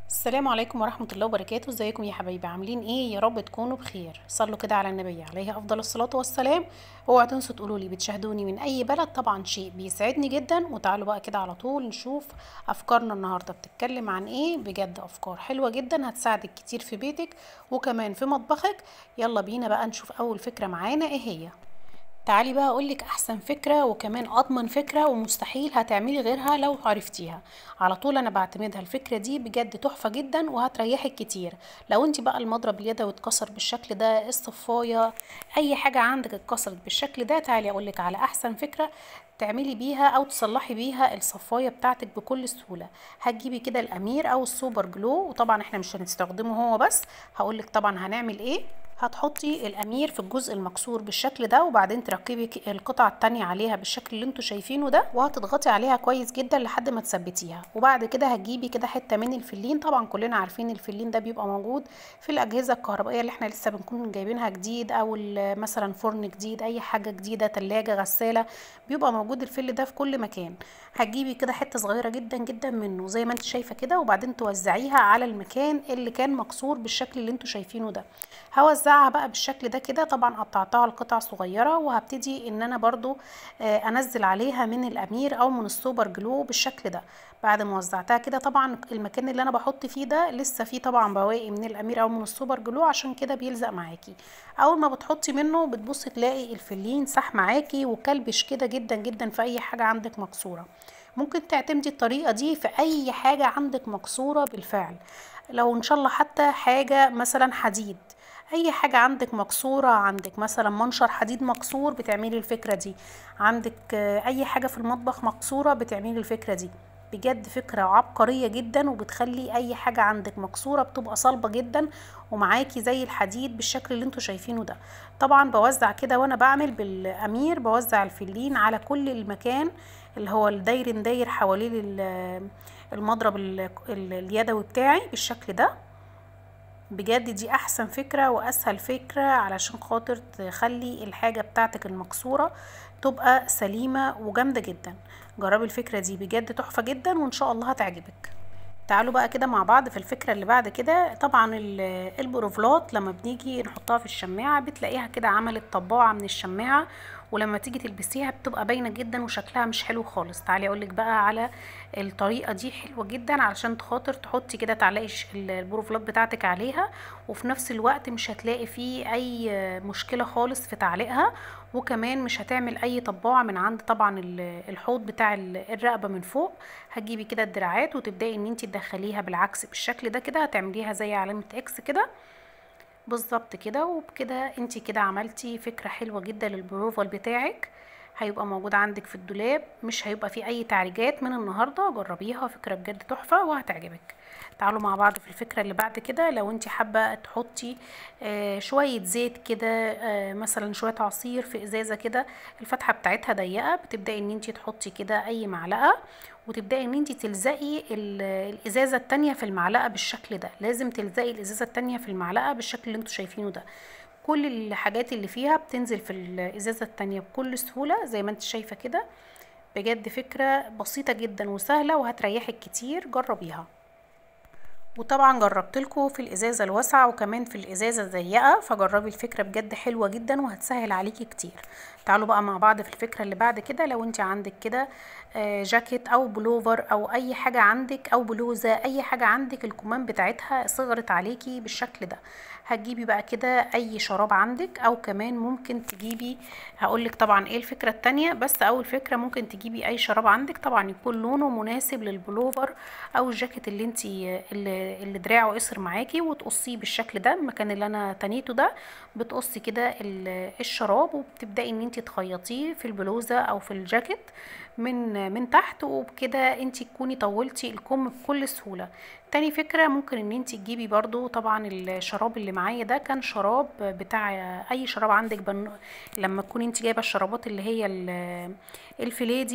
السلام عليكم ورحمة الله وبركاته ازيكم يا حبايبي عاملين ايه يا رب تكونوا بخير صلوا كده على النبي عليه افضل الصلاة والسلام اوعوا تنسوا تقولوا لي بتشاهدوني من اي بلد طبعا شيء بيسعدني جدا وتعالوا بقى كده على طول نشوف افكارنا النهاردة بتتكلم عن ايه بجد افكار حلوة جدا هتساعدك كتير في بيتك وكمان في مطبخك يلا بينا بقى نشوف اول فكرة معانا ايه هي تعالي بقى اقولك احسن فكرة وكمان اضمن فكرة ومستحيل هتعملي غيرها لو عرفتيها على طول انا بعتمدها الفكرة دي بجد تحفة جدا وهتريحك كتير لو انت بقى المضرب اليدوي اتكسر بالشكل ده الصفاية اي حاجة عندك اتكسرت بالشكل ده تعالي اقولك على احسن فكرة تعملي بيها او تصلحي بيها الصفايه بتاعتك بكل سهوله هتجيبي كده الامير او السوبر جلو وطبعا احنا مش هنستخدمه هو بس هقولك طبعا هنعمل ايه هتحطي الامير في الجزء المكسور بالشكل ده وبعدين تركبي القطعه التانية عليها بالشكل اللي انتوا شايفينه ده وهتضغطي عليها كويس جدا لحد ما تثبتيها وبعد كده هتجيبي كده حته من الفلين طبعا كلنا عارفين الفلين ده بيبقى موجود في الاجهزه الكهربائيه اللي احنا لسه بنكون جايبينها جديد او مثلا فرن جديد اي حاجه جديده تلاجة غساله بيبقى موجود الفل ده في كل مكان هتجيبي كده حته صغيره جدا جدا منه زي ما انت شايفه كده وبعدين توزعيها على المكان اللي كان مكسور بالشكل اللي انتوا شايفينه ده هوزعها بقى بالشكل ده كده طبعا قطعتها لقطع صغيره وهبتدي ان انا برضو انزل عليها من الامير او من السوبر جلو بالشكل ده بعد ما وزعتها كده طبعا المكان اللي انا بحط فيه ده لسه فيه طبعا بواقي من الامير او من السوبر جلو عشان كده بيلزق معاكي اول ما بتحطي منه بتبصي تلاقي الفلين ساح معاكي وكلبش كده جدا جدا في اي حاجه عندك مكسوره ممكن تعتمدي الطريقه دي في اي حاجه عندك مكسوره بالفعل لو ان شاء الله حتى حاجه مثلا حديد اي حاجة عندك مكسورة عندك مثلا منشر حديد مكسور بتعملي الفكرة دي عندك اي حاجة في المطبخ مكسورة بتعملي الفكرة دي بجد فكرة عبقرية جدا وبتخلي اي حاجة عندك مكسورة بتبقى صلبة جدا ومعاكي زي الحديد بالشكل اللي انتوا شايفينه ده طبعا بوزع كده وانا بعمل بالامير بوزع الفلين على كل المكان اللي هو الداير داير حوالين المضرب اليدوي بتاعي بالشكل ده بجد دي احسن فكرة واسهل فكرة علشان خاطر تخلي الحاجة بتاعتك المكسورة تبقى سليمة وجامدة جدا جربي الفكرة دي بجد تحفة جدا وان شاء الله هتعجبك تعالوا بقى كده مع بعض في الفكرة اللي بعد كده طبعا البروفلات لما بنيجي نحطها في الشماعة بتلاقيها كده عملت طباعة من الشماعة ولما تيجي تلبسيها بتبقى باينه جدا وشكلها مش حلو خالص تعالي اقولك بقى على الطريقه دي حلوه جدا علشان خاطر تحطي كده تعلقي البروفلات بتاعتك عليها وفي نفس الوقت مش هتلاقي فيه اي مشكله خالص في تعليقها وكمان مش هتعمل اي طباعه من عند طبعا الحوض بتاع الرقبه من فوق هتجيبي كده الدراعات وتبداي ان انت تدخليها بالعكس بالشكل ده كده هتعمليها زي علامه اكس كده بالظبط كده وبكده انت كده عملتي فكرة حلوة جدا للبروفال بتاعك هيبقى موجود عندك في الدولاب مش هيبقى فيه اي تعريجات من النهاردة جربيها فكرة بجد تحفة وهتعجبك تعالوا مع بعض في الفكرة اللي بعد كده لو انت حابة تحطي آه شوية زيت كده آه مثلا شوية عصير في ازازة كده الفتحة بتاعتها ضيقة بتبدأي ان انت تحطي كده اي معلقة وتبداي ان انت تلزقي الازازه التانية في المعلقه بالشكل ده لازم تلزقي الازازه التانية في المعلقه بالشكل اللي انتوا شايفينه ده كل الحاجات اللي فيها بتنزل في الازازه التانية بكل سهوله زي ما انت شايفه كده بجد فكره بسيطه جدا وسهله وهتريحك كتير جربيها وطبعا جربت لكم في الازازه الواسعه وكمان في الازازه الضيقه فجربي الفكره بجد حلوه جدا وهتسهل عليكي كتير تعالوا بقى مع بعض في الفكره اللي بعد كده لو انت عندك كده جاكيت او بلوفر او اي حاجه عندك او بلوزه اي حاجه عندك الكمام بتاعتها صغرت عليكي بالشكل ده هتجيبي بقى كده اي شراب عندك او كمان ممكن تجيبي هقولك طبعا ايه الفكره التانية بس اول فكره ممكن تجيبي اي شراب عندك طبعا يكون لونه مناسب للبلوفر او الجاكيت اللي انت اللي, اللي دراعه قصر معاكي وتقصيه بالشكل ده المكان اللي انا تنيته ده بتقصي كده الشراب وبتبداي ان انت تخيطيه في البلوزه او في الجاكيت من من تحت وبكده انت تكوني طولتي الكم بكل سهوله تاني فكره ممكن ان انت تجيبي برضو طبعا الشراب اللي معايا ده كان شراب بتاع اي شراب عندك بن... لما تكوني انت جايبه الشرابات اللي هي الفيليه دي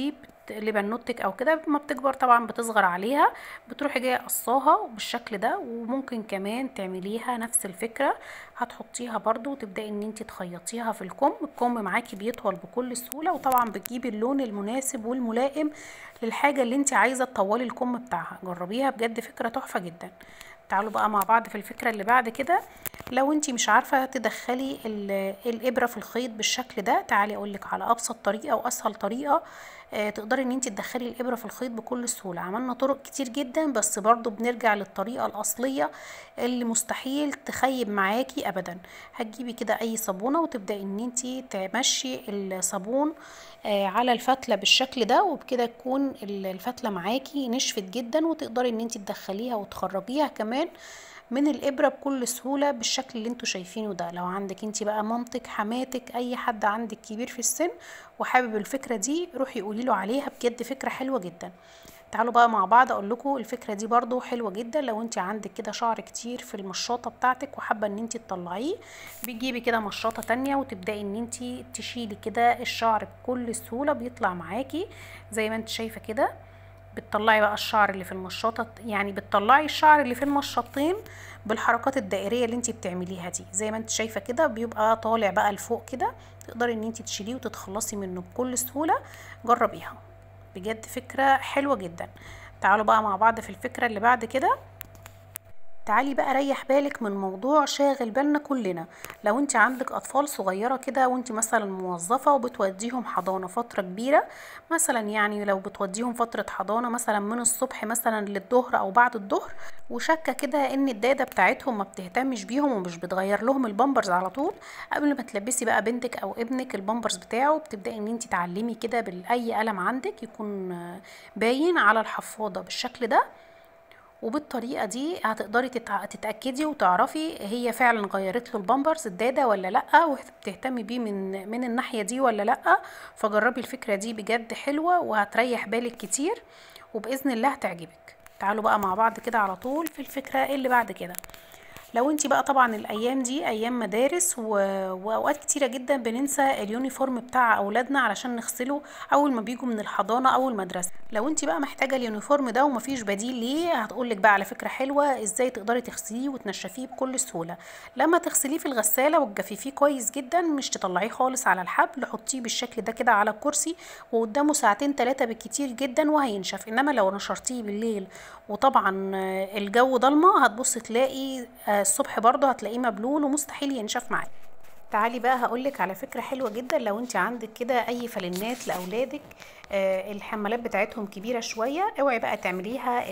لبنوتك او كده ما بتكبر طبعا بتصغر عليها بتروحي جايه قصاها بالشكل ده وممكن كمان تعمليها نفس الفكره هتحطيها برضو وتبداي ان انت تخيطيها في الكم الكم معاكي بيطول بكل سهوله وطبعا بتجيبي اللون المناسب والملائم للحاجه اللي انت عايزه تطولي الكم بتاعها جربيها بجد فكره تحفه جدا تعالوا بقى مع بعض في الفكره اللي بعد كده لو انت مش عارفه تدخلي الابره في الخيط بالشكل ده تعالي اقولك على ابسط طريقه واسهل طريقه آه تقدري ان انت تدخلي الابره في الخيط بكل سهوله عملنا طرق كتير جدا بس برضو بنرجع للطريقه الاصليه اللي مستحيل تخيب معاكي ابدا هتجيبي كده اي صابونه وتبداي ان انت تمشي الصابون آه على الفتله بالشكل ده وبكده تكون الفتله معاكي نشفت جدا وتقدري ان انت تدخليها وتخرجيها كمان من الابره بكل سهوله بالشكل اللي انتوا شايفينه ده لو عندك انت بقى مامتك حماتك اي حد عندك كبير في السن وحابب الفكره دي روحي قولي له عليها بجد فكره حلوه جدا تعالوا بقى مع بعض اقول لكم الفكره دي برضو حلوه جدا لو انت عندك كده شعر كتير في المشاطه بتاعتك وحابه ان انت تطلعيه بتجيبي كده مشاطه تانية وتبداي ان انت تشيلي كده الشعر بكل سهوله بيطلع معاكي زي ما انت شايفه كده بتطلعي بقى الشعر اللي في المشاطة يعني بتطلعي الشعر اللي في المشاطين بالحركات الدائرية اللي انت بتعمليها دي زي ما انت شايفة كده بيبقى طالع بقى لفوق كده تقدري ان انت تشيليه وتتخلصي منه بكل سهولة جربيها بجد فكرة حلوة جدا تعالوا بقى مع بعض في الفكرة اللي بعد كده تعالي بقى ريح بالك من موضوع شاغل بالنا كلنا لو انت عندك اطفال صغيره كده وانت مثلا موظفه وبتوديهم حضانه فتره كبيره مثلا يعني لو بتوديهم فتره حضانه مثلا من الصبح مثلا للظهر او بعد الظهر وشاكه كده ان الداده بتاعتهم ما بتهتمش بيهم ومش بتغير لهم البامبرز على طول قبل ما تلبسي بقى بنتك او ابنك البامبرز بتاعه بتبداي ان انت تعلمي كده باي قلم عندك يكون باين على الحفاضه بالشكل ده وبالطريقه دي هتقدري تتاكدي وتعرفي هي فعلا غيرت له البامبرز الداده ولا لا وبتهتمي بيه من من الناحيه دي ولا لا فجربي الفكره دي بجد حلوه وهتريح بالك كتير وباذن الله هتعجبك تعالوا بقى مع بعض كده على طول في الفكره اللي بعد كده لو انت بقى طبعا الايام دي ايام مدارس و... واوقات كتيره جدا بننسى اليونيفورم بتاع اولادنا علشان نغسله اول ما بيجوا من الحضانه او المدرسه لو انت بقى محتاجه اليونيفورم ده ومفيش بديل ليه هتقولك بقى على فكره حلوه ازاي تقدري تغسليه وتنشفيه بكل سهوله لما تغسليه في الغساله وتجففيه كويس جدا مش تطلعيه خالص على الحبل حطيه بالشكل ده كده على الكرسي وقدامه ساعتين ثلاثه بالكتير جدا وهينشف انما لو نشرتيه بالليل وطبعا الجو ضلمه هتبص تلاقي الصبح برضه هتلاقيه مبلول ومستحيل ينشف معاكي تعالي بقى هقولك على فكرة حلوة جدا لو انت عندك كده اي فلنات لاولادك آه الحمالات بتاعتهم كبيرة شوية اوعي بقى تعمليها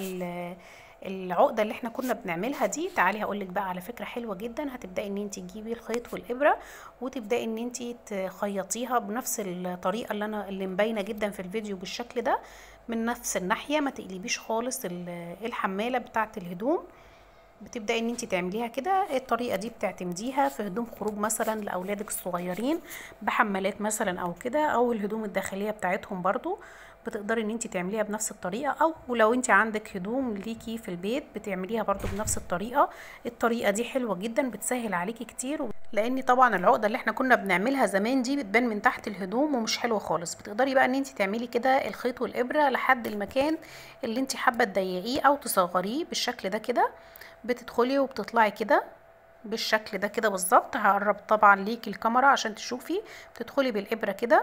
العقدة اللي احنا كنا بنعملها دي تعالي هقولك بقى على فكرة حلوة جدا هتبدأي ان انت تجيبي الخيط والابرة وتبدأي ان انت تخيطيها بنفس الطريقة اللي انا اللي مبينة جدا في الفيديو بالشكل ده من نفس الناحية ما تقلبيش خالص الحمالة بتاعت الهدوم بتبداي ان انت تعمليها كده الطريقه دي بتعتمديها في هدوم خروج مثلا لاولادك الصغيرين بحمالات مثلا او كده او الهدوم الداخليه بتاعتهم برضو بتقدري ان انت تعمليها بنفس الطريقه او ولو انت عندك هدوم ليكي في البيت بتعمليها برضو بنفس الطريقه الطريقه دي حلوه جدا بتسهل عليكي كتير لان طبعا العقده اللي احنا كنا بنعملها زمان دي بتبان من تحت الهدوم ومش حلوه خالص بتقدري بقى ان انت تعملي كده الخيط والابره لحد المكان اللي انت حابه تضيقيه او تصغريه بالشكل ده كده بتدخلي وبتطلعي كده بالشكل ده كده بالظبط هقرب طبعا ليكي الكاميرا عشان تشوفي بتدخلي بالابره كده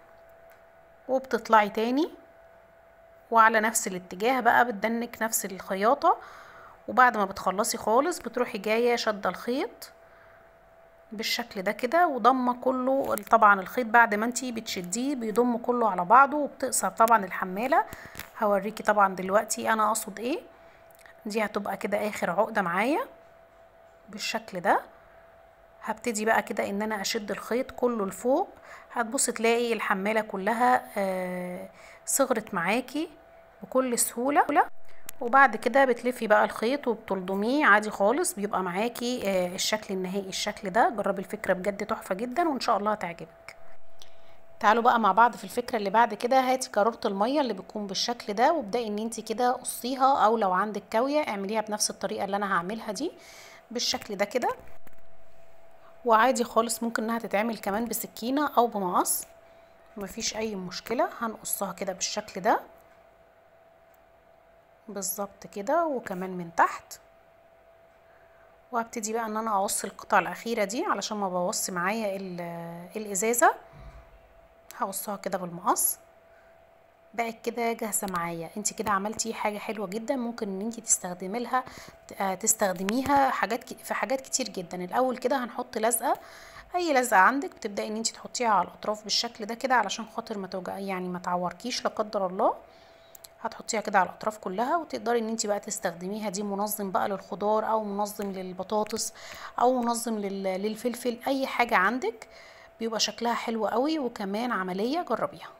وبتطلعي تاني وعلى نفس الاتجاه بقى بتدنك نفس الخياطه وبعد ما بتخلصي خالص بتروحي جايه شاده الخيط بالشكل ده كده وضمه كله طبعا الخيط بعد ما انتي بتشديه بيضم كله على بعضه وبتقصر طبعا الحماله هوريكي طبعا دلوقتي انا اقصد ايه دي هتبقى كده اخر عقده معايا بالشكل ده هبتدي بقى كده ان انا اشد الخيط كله لفوق هتبص تلاقي الحماله كلها آه صغرت معاكي بكل سهوله وبعد كده بتلفي بقى الخيط وبتلضميه عادي خالص بيبقى معاكي آه الشكل النهائي الشكل ده جربي الفكره بجد تحفه جدا وان شاء الله هتعجبك تعالوا بقى مع بعض في الفكره اللي بعد كده هاتي قاروره الميه اللي بتكون بالشكل ده وابداي ان انت كده قصيها او لو عندك كاويه اعمليها بنفس الطريقه اللي انا هعملها دي بالشكل ده كده وعادي خالص ممكن انها تتعمل كمان بسكينه او بمقص مفيش اي مشكلة هنقصها كده بالشكل ده بالظبط كده وكمان من تحت وهبتدي بقى ان انا اقص القطعة الاخيرة دي علشان ما بوص معايا الازازة هقصها كده بالمقص بقت كده جاهزة معايا انت كده عملتي حاجة حلوة جدا ممكن ان انت تستخدمي لها تستخدميها حاجات في حاجات كتير جدا الاول كده هنحط لزقة اي لزقة عندك بتبدأي ان انت تحطيها على الاطراف بالشكل ده كده علشان خاطر ما توجع يعني ما تعوركيش لا قدر الله هتحطيها كده على الاطراف كلها وتقدري ان انت بقى تستخدميها دي منظم بقى للخضار او منظم للبطاطس او منظم للفلفل اي حاجة عندك بيبقى شكلها حلو قوي وكمان عملية جربيها